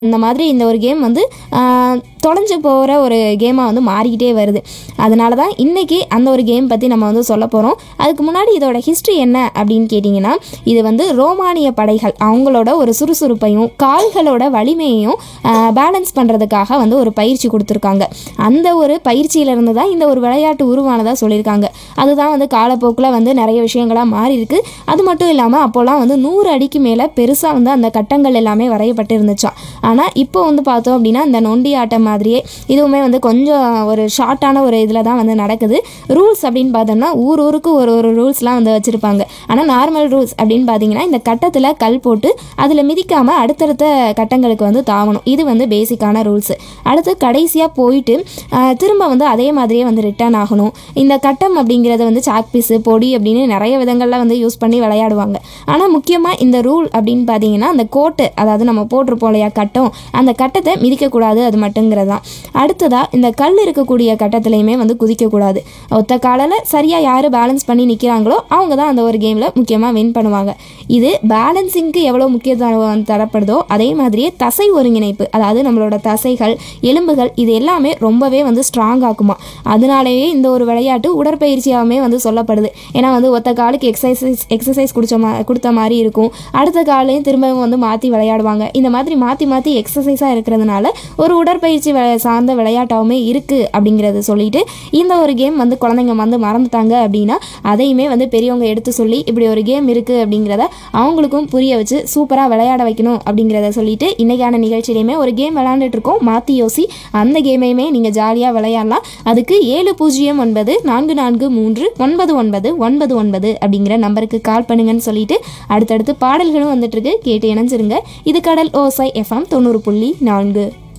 இந்த மாதிரி இந்த ஒரு கேம் வந்து ஆஹ், தொலைஞ்சு போகிற ஒரு கேமாக வந்து மாறிக்கிட்டே வருது அதனால தான் இன்றைக்கி அந்த ஒரு கேம் பற்றி நம்ம வந்து சொல்ல போகிறோம் அதுக்கு முன்னாடி இதோட ஹிஸ்ட்ரி என்ன அப்படின்னு கேட்டிங்கன்னா இது வந்து ரோமானிய படைகள் அவங்களோட ஒரு சுறுசுறுப்பையும் கால்களோட வலிமையையும் பேலன்ஸ் பண்ணுறதுக்காக வந்து ஒரு பயிற்சி கொடுத்துருக்காங்க அந்த ஒரு பயிற்சியிலிருந்து தான் இந்த ஒரு விளையாட்டு உருவானதாக சொல்லியிருக்காங்க அதுதான் வந்து காலப்போக்கில் வந்து நிறைய விஷயங்களாக மாறி இருக்கு அது மட்டும் இல்லாமல் அப்போல்லாம் வந்து நூறு அடிக்கு மேலே பெருசாக வந்து அந்த கட்டங்கள் எல்லாமே வரையப்பட்டு இருந்துச்சாம் ஆனால் இப்போ வந்து பார்த்தோம் அப்படின்னா இந்த நொண்டி ஆட்டம் மாதிரியே இதுவுமே வந்து கொஞ்சம் ஒரு ஷார்ட்டான ஒரு இதில் தான் வந்து நடக்குது ரூல்ஸ் அப்படின்னு பார்த்தோம்னா ஊர் ஊருக்கு ஒரு ஒரு ரூல்ஸ்லாம் வந்து வச்சுருப்பாங்க ஆனால் நார்மல் ரூல்ஸ் அப்படின்னு பார்த்தீங்கன்னா இந்த கட்டத்தில் கல் போட்டு அதில் மிதிக்காமல் அடுத்தடுத்த கட்டங்களுக்கு வந்து தாவணும் இது வந்து பேசிக்கான ரூல்ஸ் அடுத்து கடைசியாக போயிட்டு ஆஹ், திரும்ப வந்து அதே மாதிரியே வந்து ரிட்டர்ன் ஆகணும் இந்த கட்டம் அப்படிங்கிறது வந்து சாக் பீஸு பொடி அப்படின்னு நிறைய விதங்களில் வந்து யூஸ் பண்ணி விளையாடுவாங்க ஆனால் முக்கியமாக இந்த ரூல் அப்படின்னு பார்த்தீங்கன்னா அந்த கோட்டு அதாவது நம்ம போட்டிருப்போம் இல்லையா கட்டம் அந்த கட்டத்தை மிதிக்கக்கூடாது அது மட்டுங்கிறது தான் அடுத்ததாக இந்த கல் இருக்கக்கூடிய கட்டத்துலையுமே வந்து குதிக்கக்கூடாது ஒத்த காலில் சரியாக யார் பேலன்ஸ் பண்ணி நிற்கிறாங்களோ அவங்க தான் அந்த ஒரு கேமில் முக்கியமாக வின் பண்ணுவாங்க இது பேலன்சிங்க்கு எவ்வளோ முக்கியத்துவம் தரப்படுதோ அதே மாதிரியே தசை ஒருங்கிணைப்பு அதாவது நம்மளோட தசைகள் எலும்புகள் இது எல்லாமே ரொம்பவே வந்து ஸ்ட்ராங் ஆக்குமா அதனாலேயே இந்த ஒரு விளையாட்டு உடற்பயிற்சியாகவே வந்து சொல்லப்படுது ஏன்னா வந்து ஒத்த காலுக்கு எக்ஸசைஸ் எக்ஸசைஸ் குடிச்ச மா கொடுத்த மாதிரி இருக்கும் அடுத்த காலையும் திரும்பவும் வந்து மாற்றி விளையாடுவாங்க இந்த மாதிரி மாற்றி மாற்றி எக்ஸசைஸாக இருக்கிறதுனால ஒரு உடற்பயிற்சி வி- சார்ந்த விளையாட்டாகவுமே இருக்குது அப்படிங்கிறத சொல்லிட்டு இந்த ஒரு கேம் வந்து குழந்தைங்க வந்து மறந்துட்டாங்க அப்படின்னா அதையுமே வந்து பெரியவங்க எடுத்து சொல்லி இப்படி ஒரு கேம் இருக்குது அப்படிங்கிறத அவங்களுக்கும் புரிய வச்சு சூப்பராக விளையாட வைக்கணும் அப்படிங்கிறத சொல்லிட்டு இன்றைக்கான நிகழ்ச்சியிலையுமே ஒரு கேம் விளையாண்டுட்டு இருக்கோம் மாற்றி யோசி அந்த கேமையுமே நீங்கள் ஜாலியாக விளையாடலாம் அதுக்கு ஏழு பூஜ்ஜியம் ஒன்பது நான்கு நான்கு மூன்று ஒன்பது ஒன்பது ஒன்பது ஒன்பது அப்படிங்கிற நம்பருக்கு கால் பண்ணுங்கன்னு சொல்லிட்டு அடுத்தடுத்து பாடல்களும் வந்துட்டு இருக்கு கேட்டு இணைஞ்சிருங்க இது கடல் ஓசை எஃப்எம் தொண்ணூறு புள்ளி நான்கு